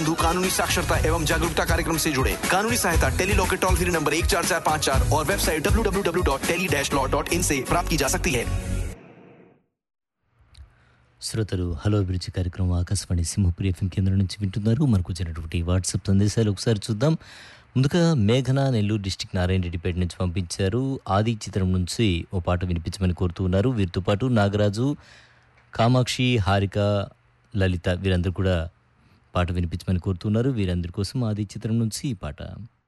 सिंधु कानूनी साक्षरता एवं जागरूकता कार्यक्रम से जुड़े कानूनी सहायता टेली लॉ के टोल फ्री नंबर एक चार चार पाँच चार और website W W W dot tele dash law dot in से प्राप्त की जा सकती है శ్రోతలు హలో అభిరుచి కార్యక్రమం ఆకాశవాణి సింహపురి ఎఫ్ఎం కేంద్రం నుంచి వింటున్నారు మనకు వచ్చినటువంటి వాట్సాప్ సందేశాలు ఒకసారి చూద్దాం ముందుగా మేఘన నెల్లూరు డిస్టిక్ నారాయణ రెడ్డిపేట నుంచి పంపించారు ఆది చిత్రం నుంచి ఓ పాట వినిపించమని కోరుతూ ఉన్నారు వీరితో పాటు నాగరాజు కామాక్షి హారిక లలిత వీరందరూ కూడా పాట వినిపించమని కోరుతున్నారు వీరందరి కోసం ఆది చిత్రం నుంచి ఈ పాట